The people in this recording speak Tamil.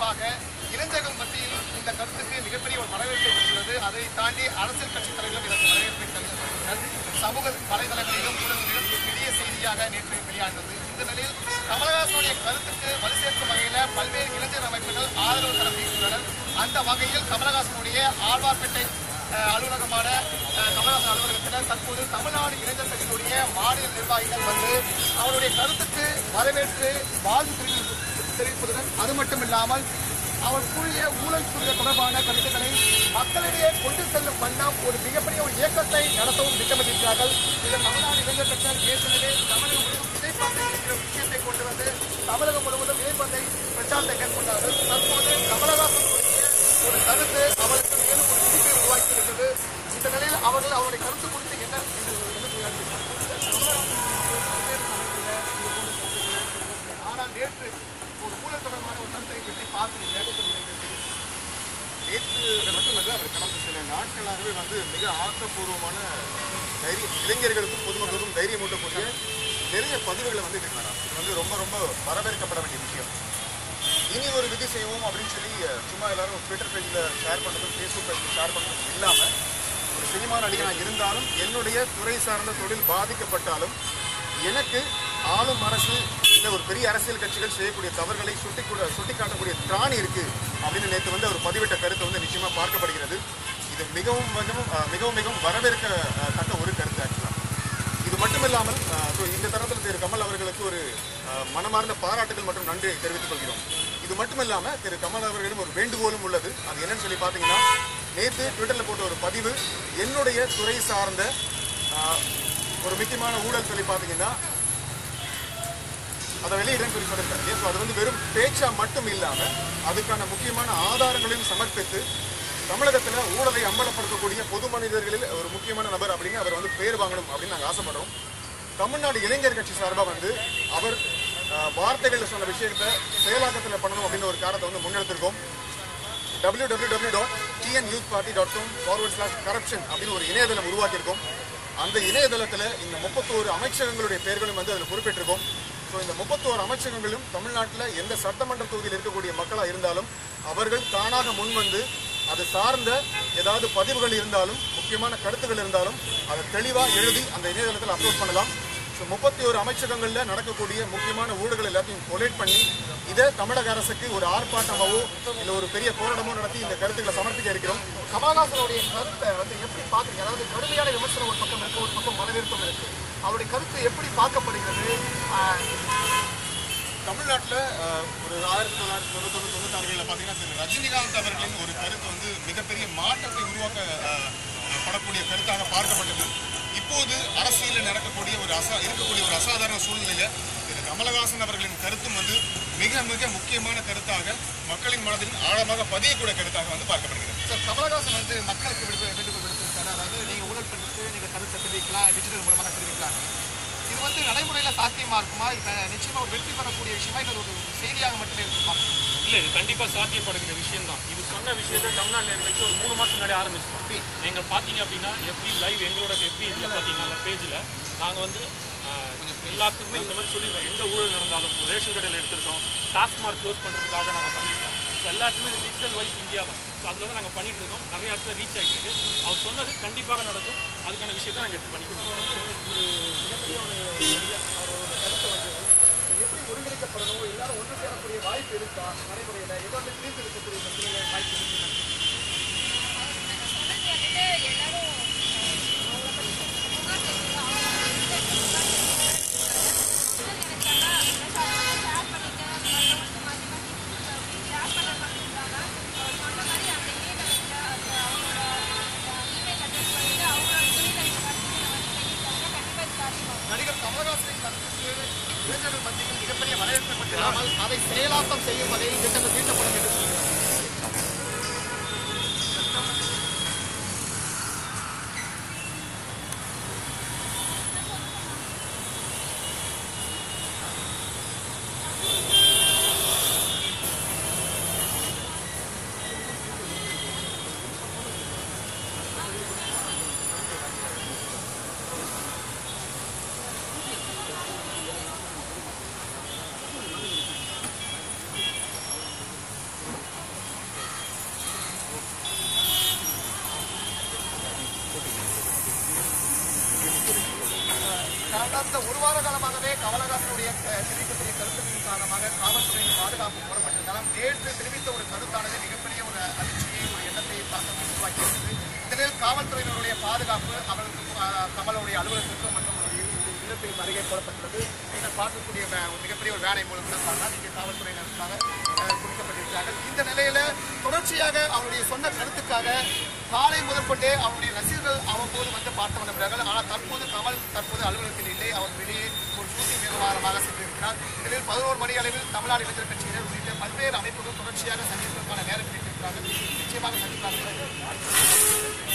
சார்பாக இளைஞர்கள் மத்தியில் இந்த கருத்துக்கு மிகப்பெரிய ஒரு வரவேற்பை பெற்றுள்ளது அதை தாண்டி அரசியல் கட்சி தலைவர்கள் இதற்கு வரவேற்பை தெரிவித்துள்ளனர் சமூக வலைதளங்களிலும் ஊடகங்களிலும் இது பெரிய செய்தியாக நேற்று வெளியானது இந்த நிலையில் கமலஹாசனுடைய கருத்துக்கு வலு சேர்க்கும் வகையில பல்வேறு இளைஞர் அமைப்புகள் ஆதரவு தெரிவித்துள்ளனர் அந்த வகையில் கமலஹாசனுடைய ஆழ்வார்பேட்டை அஹ், அலுவலகமான அஹ், கமலஹாசன் அலுவலகத்தில் தற்போது தமிழ்நாடு இளைஞர் கட்சியினுடைய மாநில நிர்வாகிகள் வந்து அவருடைய கருத்துக்கு வரவேற்று வாழ்த்து தெரிவித்து- தெரிவிப்பதுடன் அது மட்டும் இல்லாமல் அவர் கூறிய ஊழல் துறை தொடர்பான கருத்துக்களை மக்களிடையே கொண்டு செல்லும் வண்ணம் ஒரு மிகப்பெரிய ஒரு இயக்கத்தை நடத்தவும் திட்டமிட்டிருக்கிறார்கள் இது தமிழ்நாடு இளைஞர் கட்சியால் ஏற்கனவே தமிழகம் முழுவதும் விதைப்பந்தை என்கிற விஷயத்தை கொண்டு வந்து தமிழகம் முழுவதும் விதைப்பந்தை பிரச்சாரத்தை மேற்கொண்டார்கள் தற்போது கமலஹாசனுடைய ஒரு கருத்து அவருக்கு மேலும் ஒரு சிரிப்பை உருவாக்கி இருக்கிறது இந்த நிலையில் அவர்கள் அவருடைய கருத்து குறித்து என்ன என்ன சொல்கிறார்கள் ஆனால் நேற்று ஒரு ஊழல் தொடர்பான ஒரு கருத்தை பற்றி பார்க்கிறீங்க நேற்று மட்டுமல்ல அவர் கடந்த சில நாட்களாகவே வந்து மிக ஆக்கப்பூர்வமான தைரிய இளைஞர்களுக்கும் பொதுமக்களுக்கும் தைரியம் ஊட்டக்கூடிய நிறைய பதிவுகளை வந்து இருக்கிறார் இது வந்து ரொம்ப ரொம்ப வரவேற்கப்பட வேண்டிய விஷயம் இனி ஒரு விதி செய்வோம் அப்படின்னு சொல்லி அஹ், சும்மா எல்லாரும் ட்விட்டர் பேஜில் ஷேர் பண்ணுறதும் ஃபேஸ்புக் பேஜில் ஷேர் பண்ணுறதும் இல்லாமல் ஒரு சினிமா நடிகனாக இருந்தாலும் என்னுடைய துறை சார்ந்த தொழில் பாதிக்கப்பட்டாலும் எனக்கு ஆளும் அரசு இல்லை ஒரு பெரிய அரசியல் கட்சிகள் செய்யக்கூடிய தவறுகளை சுட்டி கூட சுட்டி காட்டக்கூடிய திராணி இருக்கு அப்படின்னு நேற்று வந்து அவர் பதிவிட்ட கருத்து வந்து நிச்சயமா பார்க்கப்படுகிறது இது மிகவும் மிகவும் அஹ், மிகவும் மிகவும் வரவேற்க அஹ், தக்க ஒரு கருத்து ஆக்சுவலாக இது மட்டுமில்லாமல் அஹ், so இந்த தருணத்தில் திரு கமல் அவர்களுக்கு ஒரு அஹ், மனமார்ந்த பாராட்டுகள் மற்றும் நன்றியை தெரிவித்துக் கொள்கிறோம் இது மட்டுமில்லாம திரு கமல் அவர்களிடம் ஒரு வேண்டுகோளும் உள்ளது அது என்னன்னு சொல்லி பார்த்தீங்கன்னா நேற்று ட்விட்டர்ல போட்ட ஒரு பதிவு என்னுடைய துறை சார்ந்த அஹ், ஒரு முக்கியமான ஊழல் சொல்லி பார்த்தீங்கன்னா அதை வெளியிடம் குறிப்பிட்டிருக்காரு ஸோ அது வந்து வெறும் பேச்சா மட்டும் இல்லாம அதுக்கான முக்கியமான ஆதாரங்களையும் சமர்ப்பித்து தமிழகத்துல ஊழலை அம்பலப்படுத்தக்கூடிய பொது மனிதர்களில் ஒரு முக்கியமான நபர் அப்படின்னு அவர் வந்து பேர் வாங்கணும் அப்படின்னு நாங்கள் ஆசைப்படுறோம் தமிழ்நாடு இளைஞர் கட்சி சார்பா வந்து அவர் அஹ், வார்த்தைகள்ல சொன்ன விஷயத்தை செயலாக்கத்தில் பண்ணணும் அப்படின்னு ஒரு காரணத்தை வந்து முன்னெடுத்திருக்கோம் W W W dot TN youth party dot com forward slash corruption அப்படின்னு ஒரு இணையதளம் உருவாக்கியிருக்கோம் அந்த இணையதளத்தில் இந்த முப்பத்தோரு அமைச்சகங்களுடைய பெயர்களும் வந்து அதில் குறிப்பிட்டிருக்கோம் ஸோ இந்த முப்பத்தோரு அமைச்சகங்களும் தமிழ்நாட்டில் எந்த சட்டமன்ற தொகுதியில் இருக்கக்கூடிய மக்களாக இருந்தாலும் அவர்கள் தானாக முன்வந்து அது சார்ந்த ஏதாவது பதிவுகள் இருந்தாலும் முக்கியமான கருத்துக்கள் இருந்தாலும் அதை தெளிவாக எழுதி அந்த இணையதளத்தில் அப்லோட் பண்ணலாம் ஸோ முப்பத்தி ஒரு அமைச்சகங்களில் நடக்கக்கூடிய முக்கியமான ஊழல்கள் எல்லாத்தையும் கொலேட் பண்ணி இதை தமிழக அரசுக்கு ஒரு ஆர்ப்பாட்டமாவோ இல்லை ஒரு பெரிய போராட்டமோ நடத்தி இந்த கருத்துக்களை சமர்ப்பிக்க இருக்கிறோம் கமலஹாசனுடைய கருத்தை வந்து எப்படி பார்க்குறீங்க அதாவது கடுமையான விமர்சனம் ஒரு பக்கம் இருக்கு ஒரு பக்கம் வரவேற்பும் இருக்கு அவருடைய கருத்து எப்படி பார்க்கப்படுகிறது ஆஹ் தமிழ்நாட்டில் ஒரு ஆயிரத்தி தொள்ளாயிரத்தி தொண்ணூத்தொன்று தொண்ணூத்தாறுகளில் பார்த்தீங்கன்னா திரு ரஜினிகாந்த் அவர்களின் ஒரு கருத்து வந்து மிகப்பெரிய மாற்றத்தை உருவாக்க அஹ், படக்கூடிய கருத்தாக பார்க்கப்பட்டது இப்போது அரசியலில் நடக்கக்கூடிய ஒரு அசா இருக்கக்கூடிய ஒரு அசாதாரண சூழ்நிலையில திரு கமலஹாசன் அவர்களின் கருத்தும் வந்து மிக மிக முக்கியமான கருத்தாக மக்களின் மனதில் ஆழமாக பதியக்கூடிய கருத்தாக வந்து பார்க்கப்படுகிறது சார் கமலஹாசன் வந்து மக்களுக்கு விடுப்பு வேண்டுகோள் விடுத்திருக்காரு அதாவது நீங்க ஊழல் பண்ணிட்டு நீங்க கருத்தை தெரிவிக்கலாம் டிஜிட்டல் மூலமாக தெரிவிக்கலாம் இது வந்து நடைமுறையில சாத்தியமா இருக்குமா இப்ப நிச்சயமா ஒரு வெற்றி பெறக்கூடிய விஷயமா இது ஒரு செய்தியாக மட்டுமே இருக்குமா இல்ல இது கண்டிப்பா சாத்தியப்படுகிற விஷயம் தான் இது சொன்ன விஷயத்தை தமிழ்நாடு நேர்களுக்கு ஒரு மூணு மாசம் முன்னாடி ஆரம்பிச்சிட்டோம் நீங்க பாத்தீங்க அப்படின்னா எஃபி லைவ் எங்களோட எஃபி இதுல பாத்தீங்கன்னா அந்த பேஜ்ல நாங்க வந்து ஆஹ், எல்லாத்துக்குமே இந்த மாதிரி சொல்லிடுறோம் எந்த ஊழல் நடந்தாலும் ரேஷன் கடையில் எடுத்திருக்கோம் டாஸ்மார்க் க்ளோஸ் பண்றதுக்காக நாங்க பண்ணிருக்கோம் ஸோ எல்லாத்துக்குமே இது டிஜிட்டல் வைஸ் இந்தியா தான் ஸோ அதில் தான் நாங்கள் பண்ணிட்டு இருக்கோம் நிறைய இடத்துல ரீச் ஆகிட்டு இருக்கு அவர் சொன்னது கண்டிப்பாக நடக்கும் அதுக்கான விஷயத்தை நாங்கள் எடுத்து பண்ணிட்டு இருக்கோம் எப்படி ஒருங்கிணைக்கப்படணும் எல்லாரும் ஒன்று சேரக்கூடிய வாய்ப்பு இருக்கா நடைமுறையில ஏதாவது தீர்த்து இருக்கக்கூடிய பிரச்சனைகள் வாய்ப்பு இருக்கு நடிகர் கமலஹாசனின் கருத்துக்கு இளைஞர்கள் மத்தியில் மிகப்பெரிய வரவேற்பை பெற்றில்லாமல் அதை செயலாக்கம் செய்யும் வகையில் திட்டங்கள் தீட்டப்படும் என்று சொல்கிறார் ஏற்கனவே கமலஹாசனுடைய அஹ், தெரிவிக்கக்கூடிய கருத்துக்களின் காரணமாக காவல்துறையின் பாதுகாப்பு போடப்பட்டிருந்தாலும் நேற்று தெரிவித்த ஒரு கருத்தானது மிகப்பெரிய ஒரு அதிர்ச்சியை ஒரு எண்ணத்தை தாக்கத்தை உருவாக்கியிருந்தது இந்த நிலையில் காவல்துறையினருடைய பாதுகாப்பு அவர்களுக்கு அஹ், கமலுடைய அலுவலகத்திற்கும் மற்றும் அவருடைய இல்லத்திற்கு அருகே போடப்பட்டுள்ளது நீங்கள் பார்க்கக்கூடிய வே- ஒரு மிகப்பெரிய ஒரு வேலை மூலம் கூட பார்த்தா இங்கே காவல்துறையினருக்காக அஹ், கொடுக்கப்பட்டிருக்கிறார்கள் இந்த நிலையில தொடர்ச்சியாக அவருடைய சொன்ன கருத்துக்காக காலை முதற்கொண்டே அவருடைய ரசிகர்கள் அவ்வப்போது வந்து பார்த்து வந்திருக்கிறார்கள் ஆனால் தற்போது கமல் தற்போது அலுவலகத்தில் இல்லை அவர் வெளியே ஒரு ஷூட்டிங் விவகாரமாக சென்றிருக்கிறார் இதில் பதினோரு மணி அளவில் தமிழ்நாடு இளைஞர் கட்சியினர் உள்ளிட்ட பல்வேறு அமைப்புகள் தொடர்ச்சியாக சந்திப்பதற்கான நேரம் கிடைத்திருக்கிறார்கள் நிச்சயமாக சந்திப்பார்கள்